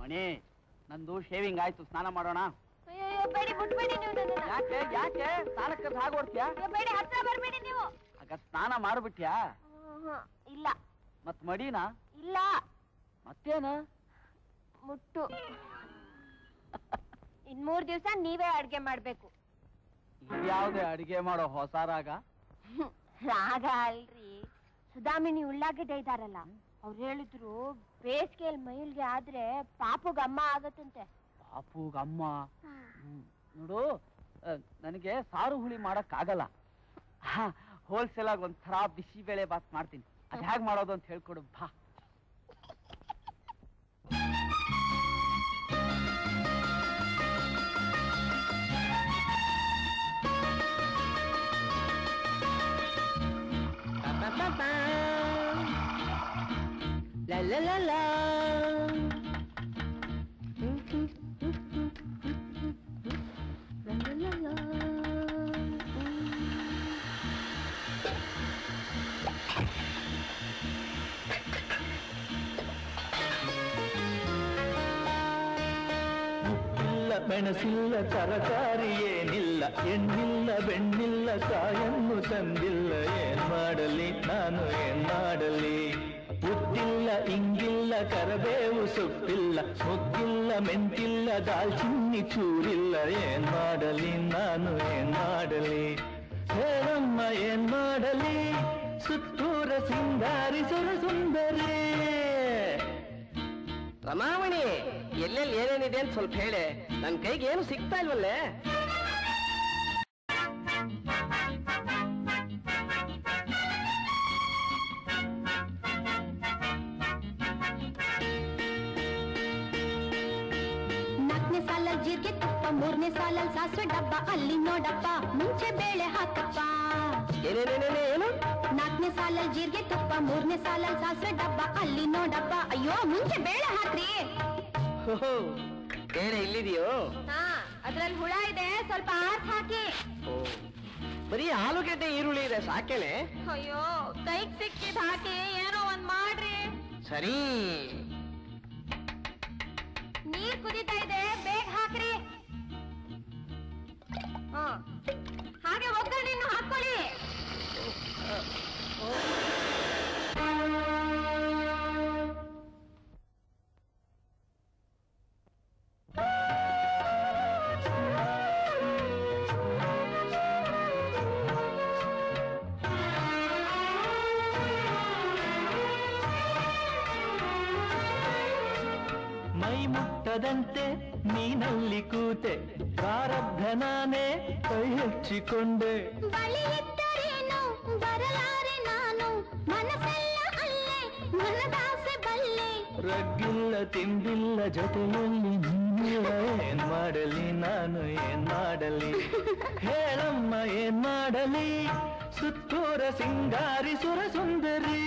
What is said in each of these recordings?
ಮಣಿ ನಂದು ಶೇವಿಂಗ್ ಆಯ್ತು ಸ್ನಾನ ಮಾಡೋಣ ಅಯ್ಯೋ ಬೇಡಿ ಬಿಟ್ಬೇಡಿ ನೀವು ನನ್ನನ್ನ. ಯಾಕೆ ಯಾಕೆ ಸ್ನಾನಕ್ಕೆ ಹಾಗೆ ಓಡ್ತೀಯಾ ಅಯ್ಯೋ, ಬೇಡಿ ಹತ್ರ ಬರ್ಬೇಡಿ ನೀವು ಆಗ ಸ್ನಾನ ಮಾಡ್ಬಿಟ್ಯಾ ಹ್ಮ್, ಇಲ್ಲ ಮತ್ ಮಡಿನಾ ಇಲ್ಲ ಮತ್ತೇನ ಮುಟ್ಟು ಇನ್ ಮೂರ್ ದಿವ್ಸ ನೀವೇ ಅಡ್ಗೆ ಮಾಡ್ಬೇಕು ಇದ್ಯಾವ್ದೇ ಅಡಿಗೆ ಮಾಡೋ ಹೊಸ ರಾಗ ರಾಗ ಅಲ್ರಿ ಸುಧಾಮಿನಿ ಉಳ್ಳಾಗಡ್ಡೆ ಇದಾರಲ್ಲ ಅವ್ರು ಹೇಳಿದ್ರು ಬೇಸಿಗೆಯಲ್ಲಿ ಮೈಲ್ಗೆ ಆದ್ರೆ ಪಾಪುಗ್ ಅಮ್ಮ ಆಗತ್ತಂತೆ ಪಾಪುಗಮ್ಮ ಹ್ಮ್. ನೋಡು ಆ, ನನಗೆ ಸಾರು ಹುಳಿ ಮಾಡಕ್ ಆಗಲ್ಲ ಹೋಲ್ಸೇಲ್ ಆಗಿ ಒಂಥರ ಬಿಸಿ ಬೇಳೆ ಬಾತ್ ಮಾಡ್ತೀನಿ ಅದ್ ಹೇಗ್ ಮಾಡೋದು ಅಂತ ಹೇಳ್ಕೊಡು ಬಾ La la la la. La la la la. ಉಪ್ಪಿಲ್ಲ ಮೆಣಸಿಲ್ಲ ತರಕಾರಿ ಏನಿಲ್ಲ ಎಣ್ಣಿಲ್ಲ ಬೆಣ್ಣಿಲ್ಲ ಕಾಯನ್ನು ತಂದಿಲ್ಲ ಏನ್ ಮಾಡಲಿ ನಾನು ಏನ್ ಮಾಡಲಿ ಉದ್ದಿಲ್ಲ ಇಂಗಿಲ್ಲ ಕರಬೇವು ಸೊಪ್ಪಿಲ್ಲ ಮುಗ್ಗಿಲ್ಲ ಮೆಂತಿಲ್ಲ ದಾಲ್ಚಿನ್ನಿ ಚೂರಿಲ್ಲ ಏನ್ ಮಾಡಲಿ ನಾನು ಏನ್ ಮಾಡಲಿ ಹೇಳಮ್ಮ ಏನ್ ಮಾಡಲಿ ಸುತ್ತೂರ ಸಿಂಗಾರಿ ಸುರ ಸುಂದರಿ ರಮಾಮಣಿ ಎಲ್ಲೆಲ್ಲಿ ಏನೇನಿದೆ ಅಂತ ಸ್ವಲ್ಪ ಹೇಳೆ ನನ್ ಕೈಗೆ ಏನು ಸಿಗ್ತಾ ಇಲ್ವಲ್ಲೇ ನಾಲ್ಕನೇ ಸಾಲಲ್ಲಿ ಜೀರಿಗೆ ತುಪ್ಪ ಮೂರನೇ ಸಾಲಲ್ಲಿ ಸಾಸಿವೆ ಡಬ್ಬ ಅಲ್ಲಿ ನೋಡಪ್ಪ ಮುಂಚೆ ಬೇಳೆ ಹಾಕಪ್ಪ ಏನೇನೇನೇನೇ ಏನು ನಾಲ್ಕನೇ ಸಾಲಲ್ಲಿ ಜೀರಿಗೆ ತುಪ್ಪ ಮೂರನೇ ಸಾಲಲ್ಲಿ ಸಾಸಿವೆ ಡಬ್ಬ ಅಲ್ಲಿ ನೋಡಪ್ಪ ಅಯ್ಯೋ ಮುಂಚೆ ಬೇಳೆ ಹಾಕ್ರಿ ಓಹೋ, ಬೇರೆ ಇಲ್ಲಿದೆಯೋ ಹಾ ಅದ್ರಲ್ಲಿ ಹುಳ ಇದೆ ಸ್ವಲ್ಪ ಆರ್ಸ್ ಹಾಕಿ ಓ, ಬರೀ ಆಲೂಗೆಡ್ಡೆ ಈರುಳ್ಳಿ ಇದೆ ಸಾಕೇನೆ ಅಯ್ಯೋ ಕೈಗ್ ಸಿಕ್ಕಿದ್ ಹಾಕಿ ಏನೋ ಒಂದ್ ಮಾಡ್ರಿ ಸರಿ ನೀರ್ ಕುದೀತಾ ಇದೆ ಬೇಗ ಹಾಕ್ರಿ ಹಾ ಹಾಗೆ ಒಗ್ಗರಣೆಯನ್ನು ಹಾಕೊಳ್ಳಿ ಮೈ ಮುಟ್ಟದಂತೆ ನೀನಲ್ಲಿ ಕೂತೆ ಪ್ರಾರಬ್ಧ ನಾನೇ ಕೈ ಹಚ್ಚಿಕೊಂಡೆ ಬಳಿ ಇದ್ದರೇನು ಬರಲಾರೆ ನಾನು ಮನಸ್ಸೆಲ್ಲ ಅಲ್ಲೇ ಮನದಾಸೆ ಬಲ್ಲೆ ರಗ್ಗಿಲ್ಲ ತಿಂಡಿಲ್ಲ ಜೊತೆಯಲ್ಲಿ ನೀನಿಲ್ಲ ಏನ್ ಮಾಡಲಿ ನಾನು ಏನ್ ಮಾಡಲಿ ಹೇಳಮ್ಮ ಏನ್ ಮಾಡಲಿ ಸುತ್ತೂರ ಸಿಂಗಾರಿ ಸುರ ಸುಂದರಿ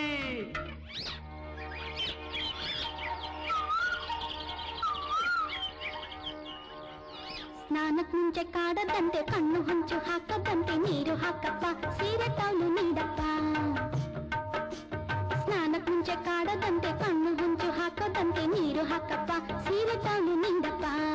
ಸ್ನಾನಕ್ ಮುಂಚೆ ಕಾಡದಂತೆ ಕಣ್ಣು ಹೊಂಚು ಹಾಕದಂತೆ ನೀರು ಹಾಕಪ್ಪ ಸೀರೆ ತೌಲು ನೀಡಪ್ಪ ಸ್ನಾನಕ್ ಮುಂಚೆ ಕಾಡದಂತೆ ಕಣ್ಣು ಹೊಂಚು ಹಾಕದಂತೆ ನೀರು ಹಾಕಪ್ಪ ಸೀರೆ ತೌಲು ನೀಡಪ್ಪ